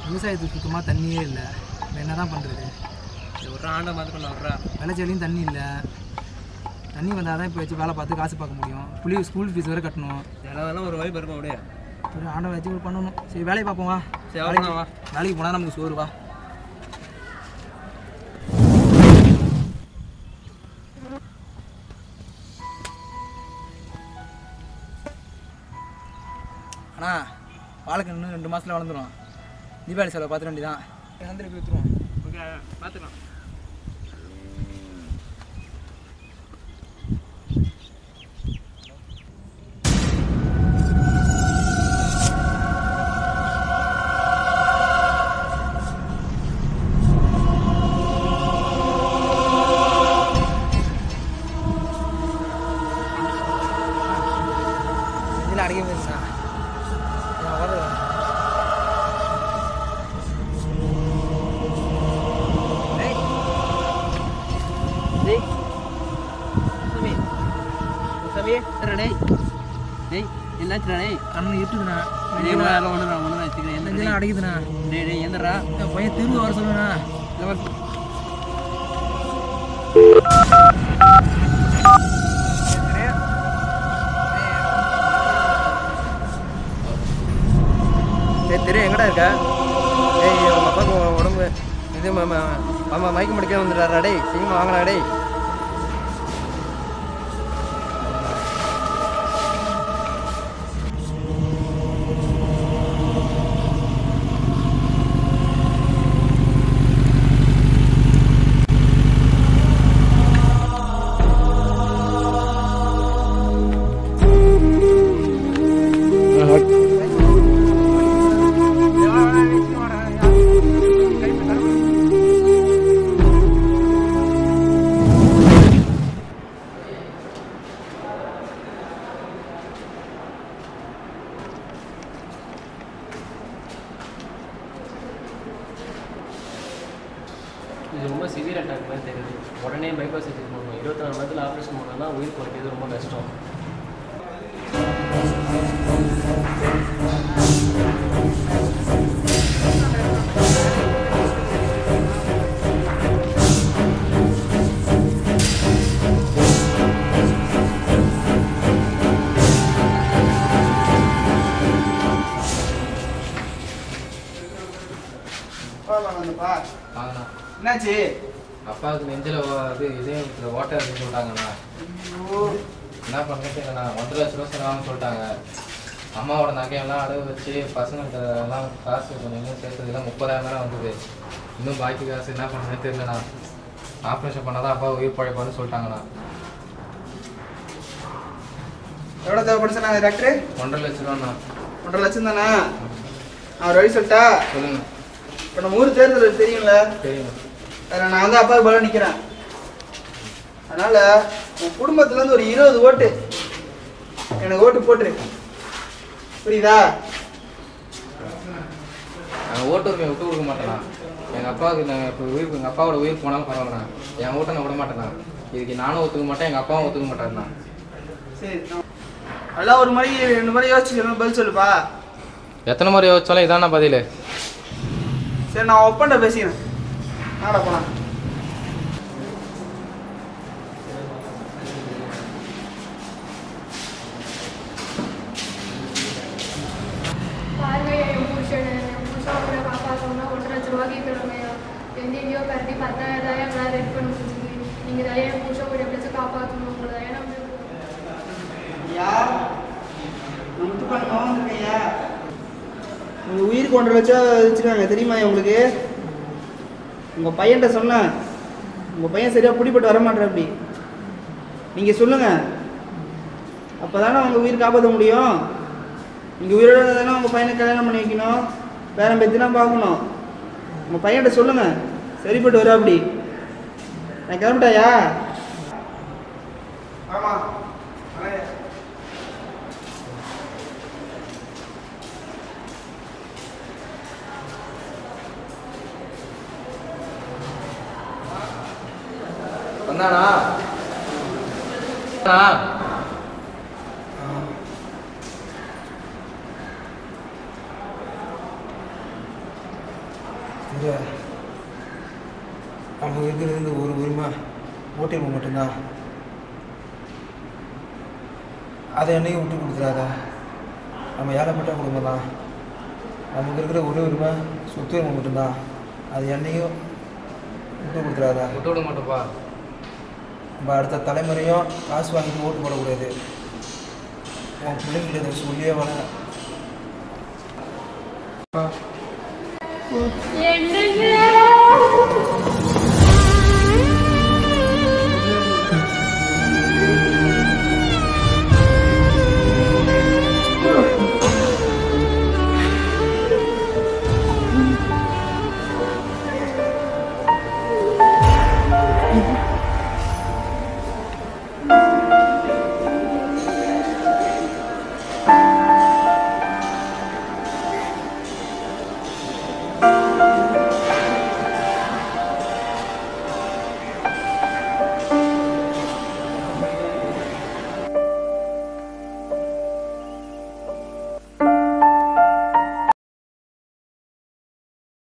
விவசாயத்துக்கு சுத்தமாக தண்ணியே இல்லை இப்போ என்ன தான் பண்ணுறது ஒரு ஆண்டை மாதிரி பண்ண வர்றா விளைச்சலையும் தண்ணி இல்லை தண்ணி வந்தால் தான் இப்போ வச்சு வேலை பார்த்து காசு பார்க்க முடியும் புள்ளி ஸ்கூல் ஃபீஸ் வேறு கட்டணும் இதெல்லாம் ஒரு வாய்ப்பு இருக்கும் அப்படியே ஒரு ஆண்டை வச்சு ஒரு பண்ணணும் சரி வேலையை பார்ப்போம் வா சரி வேலைக்கு அவ்வளோதான் வா வேலைக்கு போனால் நமக்கு சோறு வா அண்ணா வாழைக்கு இன்னும் ரெண்டு மாதத்தில் வளர்ந்துடும் தீபாவளி செலவு பார்த்துட வேண்டியதான் சந்திரி போய் விற்றுருவோம் ஓகே பார்த்துக்கலாம் இதில் அடிக்க போயிருந்தா டேய் சாமி சாமி சரி டேய் டேய் என்னாச்சுடா டேய் கண்ணு இருட்டுதுண்ணா டேய் வேலை ஒன்று நான் ஒன்று வச்சுக்கிறேன் எந்த நெஞ்செல்லாம் அடைக்குதுண்ணா டேய் டேய் எந்தடா என் பையன் திரும்ப வர சொல்லுண்ணா இந்த மாதிரி டேய் தெரு எங்கடா இருக்க டேய் உங்கள் அப்பாவுக்கு உ- உடம்பு இது மாமா மாமா மயக்கம் முடிக்க வந்துடுறாரா டேய் சீக்கிரமா வாங்கடா டேய் இது ரொம்ப சிவியர் அட்டாக் மாதிரி தெரியுது உடனே பைபாஸ் சர்ஜரி பண்ணணும் இருபத்தி நாலு மணி நேரத்தில் ஆப்ரேஷன் பண்ணால் உயிர் குறைக்கிறது ரொம்ப கஷ்டம் வாங்கண்ணா என்னாச்சு அப்பாவுக்கு நெஞ்சில் இது இதயம் ஓட்டை இருக்குன்னு சொல்லிட்டாங்கண்ணா என்ன பண்ணுறது தெரியலண்ணா ஒன்றரை லட்ச ரூபா செலவாகும்னு சொல்லிட்டாங்க அம்மாவோட நகையெல்லாம் அடகு வச்சு பசங்களுக்கு எல்லாம் காசு கொஞ்சம் இன்னும் சேர்த்ததுலாம் முப்பதாயிரம் மேலே வந்தது இன்னும் பாக்கி காசு என்ன பண்ணுறதுன்னு தெரியலண்ணா ஆப்ரேஷன் பண்ணால் தான் அப்பா உயிர் பழைப்பான்னு சொல்லிட்டாங்கண்ணா எவ்வளோ தேவைப்படுச்சு நான் டாக்டரு ஒன்றரை லட்ச ரூபாண்ணா ஒன்றரை லட்சம் தானே நான் ஒரு வழி சொல்லிட்டா சொல்லுங்க இப்போ நம்ம ஊர் தேர்தல் தெரியும்ல சரிண்ணா அதில் நான் வந்து அப்பாவுக்கு பலம் நிற்கிறேன் அதனால் உன் குடும்பத்துலேருந்து ஒரு இருபது ஓட்டு எனக்கு ஓட்டு போட்டுரு புரியுதா நாங்கள் ஓட்டு உரிமையை விட்டு கொடுக்க மாட்டேண்ணா எங்கள் அப்பாவுக்கு நாங்கள் இப்போ உயிர் எங்கள் அப்பாவோட உயிர் போனாலும் பரவாயில்லண்ணா என் ஓட்டை நான் விட மாட்டேண்ணா இதுக்கு நானும் ஒத்துக்க மாட்டேன் எங்கள் அப்பாவும் ஒத்துக்க மாட்டாருண்ணா சரி எல்லாம் ஒரு மாதிரி ரெண்டு மாதிரி யோசிச்சு சொல்லணும் பதில் சொல்லுப்பா எத்தனை முறை யோசிச்சாலும் இதாண்ணா பதில் சரி நான் ஒப்பன்ட்ட பேசிக்கிறேன் நாடா போலாம் பாருங்க என் புருஷன் என் புருஷன் அவரை காப்பாற்றணும்னா ஒன்றரை லட்ச ரூபா கேட்குறாங்க எங்கேயோ கரண்டி பத்தாயிரம் தான் எங்களால் ரெடி பண்ண முடிஞ்சுது நீங்கள் தான் என் புருஷன் ஒரு எப்படியாச்சும் காப்பாற்றணும் உங்களை தான் நம்ம யார் நம்ம துப்பாக்கி மகன் வந்திருக்கையா உங்க உயிருக்கு ஒன்றரை லட்சம் வச்சுருக்காங்க தெரியுமா உங்களுக்கு உங்கள் பையன்கிட்ட சொன்னேன் உங்கள் பையன் சரியாக பிடிப்பட்டு வர மாட்டேன் அப்படி நீங்கள் சொல்லுங்கள் அப்போ தானே உங்கள் உயிர் காப்பாற்ற முடியும் நீங்கள் உயிரோட தானே உங்கள் பையனை கல்யாணம் பண்ணி வைக்கணும் பேரன் பேத்தினா பார்க்கணும் உங்கள் பையன்கிட்ட சொல்லுங்கள் சரிப்பட்டு வர அப்படி நான் கிளம்பிட்டாயா ஆமாம் வந்தானா வந்தானா? முத்து நமக்கு இருக்கிறது இந்த ஒரு உரிமை ஓட்டிருமை மட்டும்தான் அதை என்னையும் விட்டு கொடுத்துறாத நம்ம ஏழைப்பட்ட குடும்பம் தான் நமக்கு இருக்கிற ஒரே உரிமை சொத்து உரிமை மட்டும்தான் அது என்னையும் விட்டு கொடுத்துறாத விட்டு விட மாட்டோம்ப்பா நம்ம அடுத்த தலைமுறையும் காசு வாங்கிட்டு ஓட்டு போடக்கூடாது உன் பிள்ளைங்கிட்ட இதை சொல்லியே வர